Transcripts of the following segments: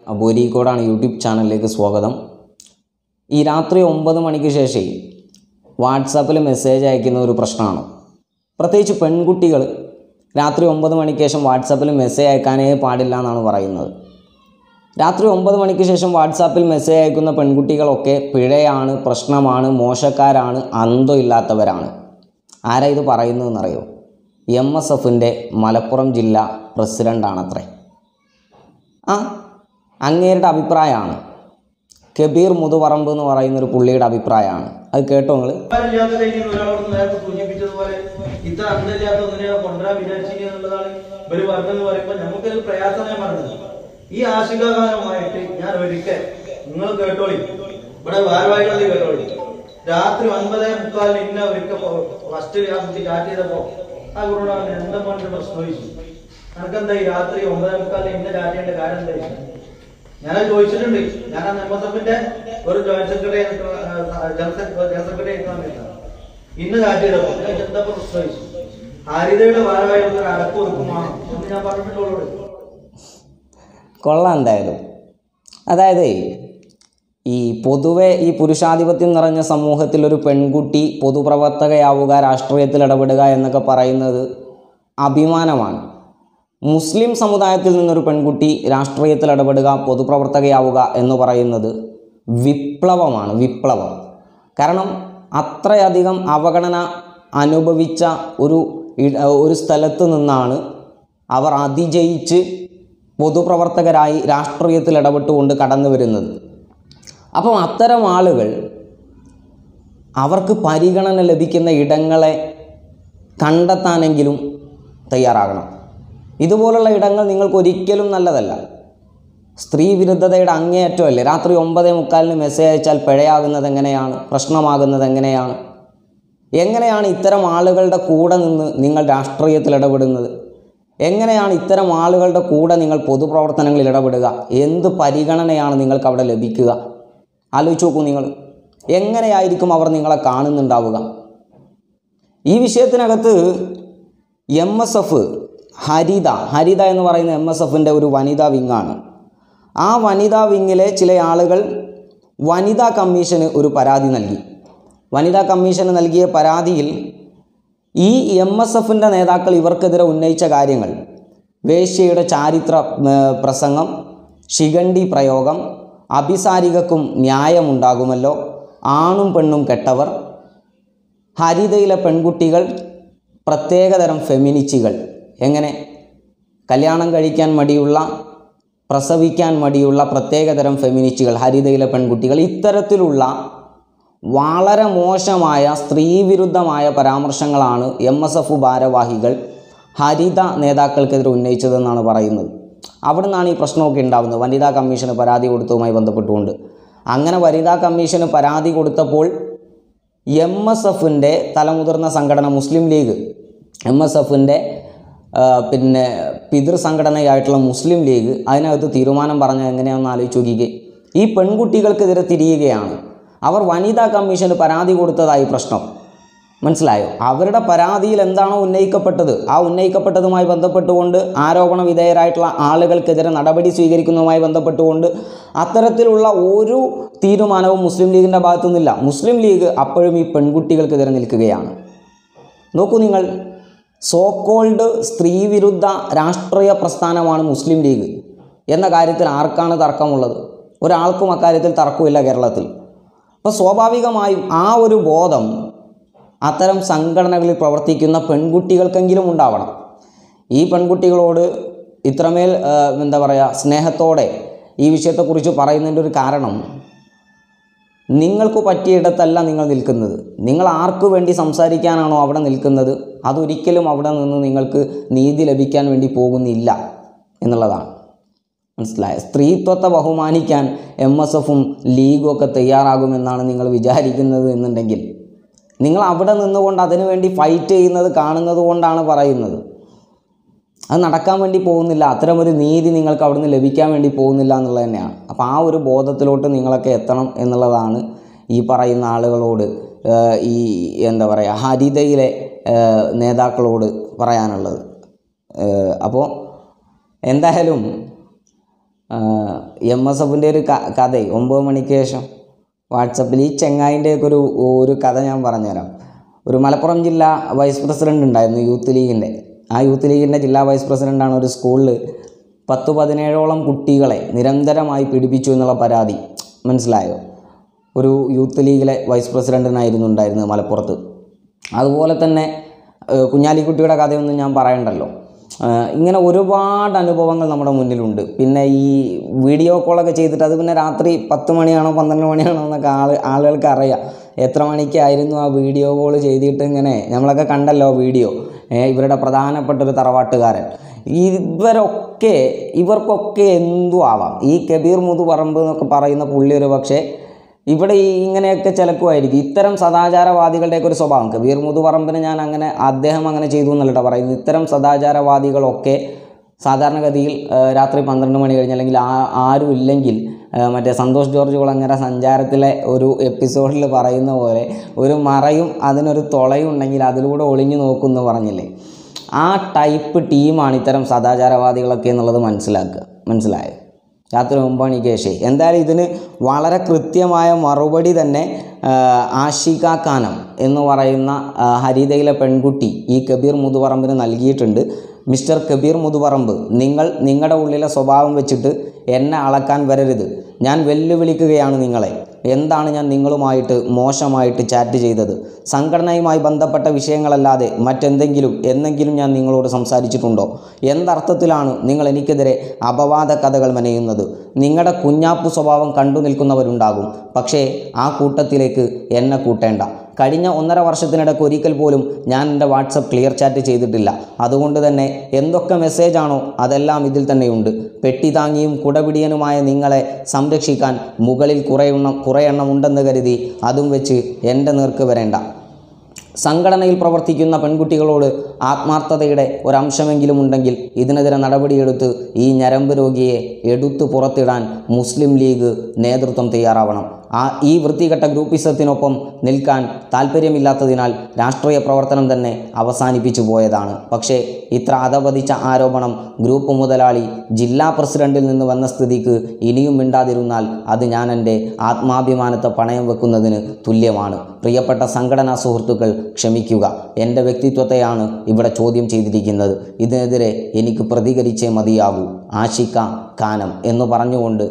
അബൂരിക്കോടാണ് YouTube ചാനലിലേക്ക് സ്വാഗതം ഈ രാത്രി ഒമ്പത് മണിക്ക് ശേഷം വാട്സാപ്പിൽ മെസ്സേജ് അയക്കുന്ന ഒരു പ്രശ്നമാണ് പ്രത്യേകിച്ച് പെൺകുട്ടികൾ രാത്രി ഒമ്പത് മണിക്ക് ശേഷം വാട്സാപ്പിൽ മെസ്സേജ് അയക്കാനേ പാടില്ല എന്നാണ് പറയുന്നത് രാത്രി ഒമ്പത് മണിക്ക് ശേഷം വാട്സാപ്പിൽ മെസ്സേജ് അയക്കുന്ന പെൺകുട്ടികളൊക്കെ പിഴയാണ് പ്രശ്നമാണ് മോശക്കാരാണ് അന്തം ഇല്ലാത്തവരാണ് ആരാ ഇത് പറയുന്നതെന്നറിയോ എം എസ് എഫിൻ്റെ മലപ്പുറം ജില്ലാ പ്രസിഡൻ്റാണത്രേ ആ അങ്ങേരുടെ അഭിപ്രായമാണ് കബീർ മുതുപറമ്പ് എന്ന് പറയുന്ന ഒരു പുള്ളിയുടെ അഭിപ്രായമാണ് അത് കേട്ടോ നിങ്ങൾ ഇല്ലാത്ത രീതിയിൽ ഒരാളോട് നേരത്തെ സൂചിപ്പിച്ചതുപോലെ ഇത്ര അന്തരില്ലാത്ത ഒന്നിനെ കൊണ്ടുവരാൻ വിചാരിച്ചില്ല എന്നുള്ളതാണ് ഒരു വർഗം എന്ന് പറയുമ്പോൾ നമുക്കൊരു പ്രയാസമേ പറഞ്ഞത് ഈ ആശങ്കാകാലമായിട്ട് ഞാൻ ഒരിക്കൽ നിങ്ങൾ കേട്ടോളി ഇവിടെ ഭാരവാഹികളിൽ കേട്ടോളി രാത്രി ഒൻപതേ മുക്കാലിന് ഇന്ന ഒരിക്കൽ ഫസ്റ്റ് ആ കുട്ടി ചാറ്റ് ചെയ്തപ്പോ ആ കുട്ടിയോട് അവൻ എന്താ പറഞ്ഞിട്ട് പ്രശ്നം ചോദിച്ചു എനിക്കെന്താ ഈ രാത്രി ഒമ്പതേ മുക്കാലിന് ഇന്ന ചാറ്റ് ചെയ്യേണ്ട കാര്യം എന്താ ചോദിച്ചു ഞാനത് ചോദിച്ചിട്ടുണ്ട് ഞാൻ ആ നിയമസഭന്റെ ഒരു ജോയിന്റ് സെക്രട്ടറി ജനറൽ സെക്രട്ടറി ആയിരിക്കാൻ വേണ്ടിയിട്ടാണ് ഇന്ന് കാറ്റിയിടപ്പോ എന്താ പ്രശ്നം ചോദിച്ചു ഹരിതയുടെ ഭാരമായി ഒരു അടപ്പ് കൊടുക്കുമാണോ എന്ന് ഞാൻ പറഞ്ഞിട്ടുള്ളൂ കൊള്ളാം എന്തായാലും അതായത് ഈ പൊതുവെ ഈ പുരുഷാധിപത്യം നിറഞ്ഞ സമൂഹത്തിൽ ഒരു പെൺകുട്ടി പൊതുപ്രവർത്തകയാവുക രാഷ്ട്രീയത്തിൽ ഇടപെടുക എന്നൊക്കെ പറയുന്നത് അഭിമാനമാണ് മുസ്ലിം സമുദായത്തിൽ നിന്നൊരു പെൺകുട്ടി രാഷ്ട്രീയത്തിൽ ഇടപെടുക പൊതുപ്രവർത്തകയാവുക എന്ന് പറയുന്നത് വിപ്ലവമാണ് വിപ്ലവം കാരണം അത്രയധികം അവഗണന അനുഭവിച്ച ഒരു ഇട- ഒരു സ്ഥലത്ത് നിന്നാണ് അവർ അതിജയിച്ച് പൊതുപ്രവർത്തകരായി രാഷ്ട്രീയത്തിൽ ഇടപെട്ടുകൊണ്ട് കടന്നു വരുന്നത് അപ്പം അത്തരം ആളുകൾ അവർക്ക് പരിഗണന ലഭിക്കുന്ന ഇടങ്ങളെ കണ്ടെത്താനെങ്കിലും തയ്യാറാകണം ഇതുപോലുള്ള ഇടങ്ങൾ നിങ്ങൾക്ക് ഒരിക്കലും നല്ലതല്ല സ്ത്രീ വിരുദ്ധതയുടെ അങ്ങേയറ്റമല്ലേ രാത്രി ഒമ്പതേ മുക്കാലിന് മെസ്സേജ് അയച്ചാൽ പിഴയാകുന്നത് എങ്ങനെയാണ് പ്രശ്നമാകുന്നത് എങ്ങനെയാണ് എങ്ങനെയാണ് ഇത്തരം ആളുകളുടെ കൂടെ നിന്ന് നിങ്ങൾ രാഷ്ട്രീയത്തിൽ ഇടപെടുന്നത് എങ്ങനെയാണ് ഇത്തരം ആളുകളുടെ കൂടെ നിങ്ങൾ പൊതുപ്രവർത്തനങ്ങളിൽ ഇടപെടുക എന്ത് പരിഗണനയാണ് നിങ്ങൾക്ക് അവിടെ ലഭിക്കുക ആലോചിച്ച് നോക്കൂ നിങ്ങൾ എങ്ങനെയായിരിക്കും അവർ നിങ്ങളെ കാണുന്നുണ്ടാവുക ഈ വിഷയത്തിനകത്ത് M S F Haritha Haritha എന്ന് പറയുന്ന എം എസ് എഫിൻ്റെ ഒരു വനിതാ വിങ്ങാണ് ആ വനിതാ വിങ്ങിലെ ചില ആളുകൾ വനിതാ കമ്മീഷന് ഒരു പരാതി നൽകി വനിതാ കമ്മീഷന് നൽകിയ പരാതിയിൽ ഈ എം എസ് എഫിൻ്റെ നേതാക്കൾ ഇവർക്കെതിരെ ഉന്നയിച്ച കാര്യങ്ങൾ വേശ്യയുടെ ചാരിത്ര ഏർ, പ്രസംഗം ശിഖണ്ഡി പ്രയോഗം അഭിസാരികക്കും ന്യായമുണ്ടാകുമല്ലോ ആണും പെണ്ണും കെട്ടവർ ഹരിതയിലെ പെൺകുട്ടികൾ പ്രത്യേകതരം ഫെമിനിച്ചികൾ എങ്ങനെ കല്യാണം കഴിക്കാൻ മടിയുള്ള പ്രസവിക്കാൻ മടിയുള്ള പ്രത്യേകതരം ഫെമിനിസ്റ്റുകൾ ഹരിതയിലെ പെൺകുട്ടികൾ ഇത്തരത്തിലുള്ള വളരെ മോശമായ സ്ത്രീവിരുദ്ധമായ പരാമർശങ്ങളാണ് എം എസ് എഫ് ഭാരവാഹികൾ ഹരിത നേതാക്കൾക്കെതിരെ ഉന്നയിച്ചതെന്നാണ് പറയുന്നത് അവിടെ നിന്നാണ് ഈ പ്രശ്നമൊക്കെ ഉണ്ടാകുന്നത് വനിതാ കമ്മീഷന് പരാതി കൊടുത്തതുമായി ബന്ധപ്പെട്ടുകൊണ്ട് അങ്ങനെ വനിതാ കമ്മീഷന് പരാതി കൊടുത്തപ്പോൾ എം എസ് എഫിൻ്റെ തലമുതിർന്ന സംഘടന മുസ്ലിം ലീഗ് എം എസ് എഫിൻ്റെ പിന്നെ പിതൃ സംഘടനയായിട്ടുള്ള മുസ്ലിം ലീഗ് അതിനകത്ത് തീരുമാനം പറഞ്ഞ എങ്ങനെയാണെന്ന് ആലോചിച്ച് നോക്കിക്കേ ഈ പെൺകുട്ടികൾക്കെതിരെ തിരിയുകയാണ് അവർ വനിതാ കമ്മീഷന് പരാതി കൊടുത്തതായി പ്രശ്നം മനസ്സിലായോ അവരുടെ പരാതിയിൽ എന്താണോ ഉന്നയിക്കപ്പെട്ടത് ആ ഉന്നയിക്കപ്പെട്ടതുമായി ബന്ധപ്പെട്ടുകൊണ്ട് ആരോപണ വിധേയരായിട്ടുള്ള ആളുകൾക്കെതിരെ നടപടി സ്വീകരിക്കുന്നതുമായി ബന്ധപ്പെട്ടുകൊണ്ട് അത്തരത്തിലുള്ള ഒരു തീരുമാനവും മുസ്ലിം ലീഗിൻ്റെ ഭാഗത്തു നിന്നില്ല മുസ്ലിം ലീഗ് അപ്പോഴും ഈ പെൺകുട്ടികൾക്കെതിരെ നിൽക്കുകയാണ് നോക്കൂ നിങ്ങൾ സോക്കോൾഡ് സ്ത്രീവിരുദ്ധ രാഷ്ട്രീയ പ്രസ്ഥാനമാണ് മുസ്ലിം ലീഗ് എന്ന കാര്യത്തിൽ ആർക്കാണ് തർക്കമുള്ളത് ഒരാൾക്കും അക്കാര്യത്തിൽ തർക്കമില്ല കേരളത്തിൽ അപ്പോൾ സ്വാഭാവികമായും ആ ഒരു ബോധം അത്തരം സംഘടനകളിൽ പ്രവർത്തിക്കുന്ന പെൺകുട്ടികൾക്കെങ്കിലും ഉണ്ടാവണം ഈ പെൺകുട്ടികളോട് ഇത്രമേൽ ആ, എന്താ പറയുക സ്നേഹത്തോടെ ഈ വിഷയത്തെക്കുറിച്ച് പറയുന്നതിൻ്റെ ഒരു കാരണം നിങ്ങൾക്ക് പറ്റിയിടത്തല്ല നിങ്ങൾ നിൽക്കുന്നത് നിങ്ങൾ ആർക്കു വേണ്ടി സംസാരിക്കാനാണോ അവിടെ നിൽക്കുന്നത് അതൊരിക്കലും അവിടെ നിന്ന് നിങ്ങൾക്ക് നീതി ലഭിക്കാൻ വേണ്ടി പോകുന്നില്ല എന്നുള്ളതാണ് മനസ്സിലായ സ്ത്രീത്വത്തെ ബഹുമാനിക്കാൻ എം എസ് എഫും ലീഗും ഒക്കെ തയ്യാറാകുമെന്നാണ് നിങ്ങൾ വിചാരിക്കുന്നത് എന്നുണ്ടെങ്കിൽ നിങ്ങൾ അവിടെ നിന്നുകൊണ്ട് അതിനു വേണ്ടി ഫൈറ്റ് ചെയ്യുന്നത് കാണുന്നത് കൊണ്ടാണ് പറയുന്നത് അത് നടക്കാൻ വേണ്ടി പോകുന്നില്ല അത്തരമൊരു നീതി നിങ്ങൾക്ക് അവിടുന്ന് ലഭിക്കാൻ വേണ്ടി പോകുന്നില്ല എന്നുള്ളത് തന്നെയാണ് അപ്പോൾ ആ ഒരു ബോധത്തിലോട്ട് നിങ്ങളൊക്കെ എത്തണം എന്നുള്ളതാണ് ഈ പറയുന്ന ആളുകളോട് ഏഹ്, ഈ എന്താ പറയുക ഹരിതയിലെ ഏഹ്, നേതാക്കളോട് പറയാനുള്ളത് ഏഹ്, അപ്പോൾ എന്തായാലും എം എസ് എഫിൻ്റെ ഒരു ക കഥ ഒമ്പത് മണിക്ക് ശേഷം വാട്സപ്പിൽ ഈ ചെങ്ങായിൻ്റെയൊക്കെ ഒരു ഒരു കഥ ഞാൻ പറഞ്ഞുതരാം ഒരു മലപ്പുറം ജില്ലാ വൈസ് പ്രസിഡൻ്റ് ഉണ്ടായിരുന്നു യൂത്ത് ലീഗിൻ്റെ ആ യൂത്ത് ലീഗിൻ്റെ ജില്ലാ വൈസ് പ്രസിഡൻ്റാണ് ഒരു സ്കൂളിൽ പത്ത് പതിനേഴോളം കുട്ടികളെ നിരന്തരമായി പീഡിപ്പിച്ചു എന്നുള്ള പരാതി മനസ്സിലായോ ഒരു യൂത്ത് ലീഗിലെ വൈസ് പ്രസിഡൻറ്റിനായിരുന്നു ഉണ്ടായിരുന്നത് മലപ്പുറത്ത് അതുപോലെ തന്നെ ഏഹ് കുഞ്ഞാലിക്കുട്ടിയുടെ കഥയൊന്നും ഞാൻ പറയണ്ടല്ലോ ഏഹ് ഇങ്ങനെ ഒരുപാട് അനുഭവങ്ങൾ നമ്മുടെ മുന്നിലുണ്ട് പിന്നെ ഈ വീഡിയോ കോളൊക്കെ ചെയ്തിട്ട് അത് പിന്നെ രാത്രി പത്ത് മണിയാണോ പന്ത്രണ്ട് മണിയാണോ എന്നൊക്കെ ആൾ ആളുകൾക്ക് അറിയാം എത്ര മണിക്കായിരുന്നു ആ വീഡിയോ കോൾ ചെയ്തിട്ട് ഇങ്ങനെ നമ്മളൊക്കെ കണ്ടല്ലോ വീഡിയോ ഏഹ് ഇവരുടെ പ്രധാനപ്പെട്ട ഒരു തറവാട്ടുകാരൻ ഇവരൊക്കെ ഇവർക്കൊക്കെ എന്തും ആവാം ഈ കബീർ മുതുപറമ്പ് എന്നൊക്കെ പറയുന്ന പുള്ളി ഒരു പക്ഷേ ഇവിടെ ഈ ഇങ്ങനെയൊക്കെ ചിലക്കുമായിരിക്കും ഇത്തരം സദാചാരവാദികളുടെയൊക്കെ ഒരു സ്വഭാവം കബീർ മുതുപറമ്പിന് ഞാൻ അങ്ങനെ അദ്ദേഹം അങ്ങനെ ചെയ്തു എന്നല്ല പറയുന്നത് ഇത്തരം സദാചാരവാദികളൊക്കെ സാധാരണഗതിയിൽ ആ, രാത്രി പന്ത്രണ്ട് മണി കഴിഞ്ഞ് അല്ലെങ്കിൽ ആ ആരും ഇല്ലെങ്കിൽ ആ, മറ്റേ സന്തോഷ് ജോർജ് കുളങ്ങര സഞ്ചാരത്തിലെ ഒരു എപ്പിസോഡിൽ പറയുന്ന പോലെ ഒരു മറയും അതിനൊരു തുളയും ഉണ്ടെങ്കിൽ അതിലൂടെ ഒളിഞ്ഞു നോക്കുമെന്ന് പറഞ്ഞില്ലേ ആ ടൈപ്പ് ടീമാണ് ഇത്തരം സദാചാരവാദികളൊക്കെ എന്നുള്ളത് മനസ്സിലാക്കുക മനസ്സിലായോ രാത്രി ഒമ്പത് മണിക്ക് ശേഷം എന്തായാലും ഇതിന് വളരെ കൃത്യമായ മറുപടി തന്നെ ആ, ആഷിക ഖാനം എന്ന് പറയുന്ന ആ, ഹരിതയിലെ പെൺകുട്ടി ഈ കബീർ മുതുപറമ്പിന് നൽകിയിട്ടുണ്ട് മിസ്റ്റർ കബീർ മുതുപറമ്പ് നിങ്ങൾ നിങ്ങളുടെ ഉള്ളിലെ സ്വഭാവം വെച്ചിട്ട് എന്നെ അളക്കാൻ വരരുത് ഞാൻ വെല്ലുവിളിക്കുകയാണ് നിങ്ങളെ എന്താണ് ഞാൻ നിങ്ങളുമായിട്ട് മോശമായിട്ട് ചാറ്റ് ചെയ്തത് സംഘടനയുമായി ബന്ധപ്പെട്ട വിഷയങ്ങളല്ലാതെ മറ്റെന്തെങ്കിലും എന്നെങ്കിലും ഞാൻ നിങ്ങളോട് സംസാരിച്ചിട്ടുണ്ടോ എന്തർത്ഥത്തിലാണ് നിങ്ങൾ എനിക്കെതിരെ അപവാദ കഥകൾ മെനയുന്നത് നിങ്ങളുടെ കുഞ്ഞാപ്പു സ്വഭാവം കണ്ടു നിൽക്കുന്നവരുണ്ടാകും പക്ഷേ ആ കൂട്ടത്തിലേക്ക് എന്നെ കൂട്ടേണ്ട കഴിഞ്ഞ ഒന്നര വർഷത്തിനിടയ്ക്ക് ഒരിക്കൽ പോലും ഞാൻ എൻ്റെ വാട്സപ്പ് ക്ലിയർ ചാറ്റ് ചെയ്തിട്ടില്ല അതുകൊണ്ട് തന്നെ എന്തൊക്കെ മെസ്സേജാണോ അതെല്ലാം ഇതിൽ തന്നെയുണ്ട് പെട്ടി താങ്ങിയും കുടപിടിയനുമായ നിങ്ങളെ സംരക്ഷിക്കാൻ മുകളിൽ കുറേ എണ്ണം കുറേ എണ്ണം ഉണ്ടെന്ന് കരുതി അതും വെച്ച് എൻ്റെ നേർക്ക് വരേണ്ട സംഘടനയിൽ പ്രവർത്തിക്കുന്ന പെൺകുട്ടികളോട് ആത്മാർത്ഥതയുടെ ഒരംശമെങ്കിലും ഉണ്ടെങ്കിൽ ഇതിനെതിരെ നടപടിയെടുത്ത് ഈ ഞരമ്പ് രോഗിയെ എടുത്തു പുറത്തിടാൻ മുസ്ലിം ലീഗ് നേതൃത്വം തയ്യാറാവണം ആ ഈ വൃത്തികെട്ട ഗ്രൂപ്പിസത്തിനൊപ്പം നിൽക്കാൻ താല്പര്യമില്ലാത്തതിനാൽ രാഷ്ട്രീയ പ്രവർത്തനം തന്നെ അവസാനിപ്പിച്ചു പോയതാണ് പക്ഷേ ഇത്ര അധപതിച്ച ആരോപണം ഗ്രൂപ്പ് മുതലാളി ജില്ലാ പ്രസിഡന്റിൽ നിന്ന് വന്ന സ്ഥിതിക്ക് ഇനിയും മിണ്ടാതിരുന്നാൽ അത് ഞാൻ എൻ്റെ ആത്മാഭിമാനത്തെ പണയം വെക്കുന്നതിന് തുല്യമാണ് പ്രിയപ്പെട്ട സംഘടനാ സുഹൃത്തുക്കൾ ക്ഷമിക്കുക എൻ്റെ വ്യക്തിത്വത്തെയാണ് ഇവിടെ ചോദ്യം ചെയ്തിരിക്കുന്നത് ഇതിനെതിരെ എനിക്ക് പ്രതികരിച്ചേ മതിയാകൂ ആഷിക കാനം എന്ന് പറഞ്ഞുകൊണ്ട്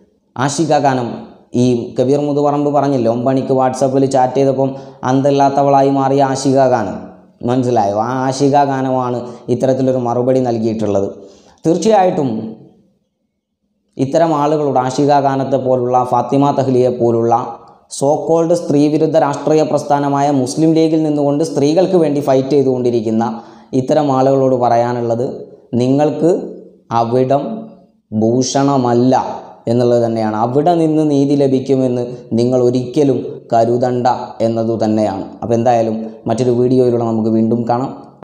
ആഷിക ഗാനം ഈ കബീർ മുതുപറമ്പ് പറഞ്ഞില്ലേ ഒമ്പണിക്ക് വാട്സപ്പിൽ ചാറ്റ് ചെയ്തപ്പം അന്തല്ലാത്തവളായി മാറിയ ആഷിക ഗാനം മനസ്സിലായോ ആ ആഷിക ഗാനമാണ് ഇത്തരത്തിലൊരു മറുപടി നൽകിയിട്ടുള്ളത് തീർച്ചയായിട്ടും ഇത്തരം ആളുകളോട് ആഷിക ഗാനത്തെ പോലുള്ള ഫാത്തിമ തഹ്ലിയെ പോലുള്ള സോക്കോൾഡ് സ്ത്രീവിരുദ്ധ രാഷ്ട്രീയ പ്രസ്ഥാനമായ മുസ്ലിം ലീഗിൽ നിന്നുകൊണ്ട് സ്ത്രീകൾക്ക് വേണ്ടി ഫൈറ്റ് ചെയ്തുകൊണ്ടിരിക്കുന്ന ഇത്തരം ആളുകളോട് പറയാനുള്ളത് നിങ്ങൾക്ക് അവിടം ഭൂഷണമല്ല എന്നുള്ളത് തന്നെയാണ് അവിടെ നിന്ന് നീതി ലഭിക്കുമെന്ന് നിങ്ങൾ ഒരിക്കലും കരുതണ്ട എന്നതു തന്നെയാണ് അപ്പോൾ എന്തായാലും മറ്റൊരു വീഡിയോയിലൂടെ നമുക്ക് വീണ്ടും കാണാം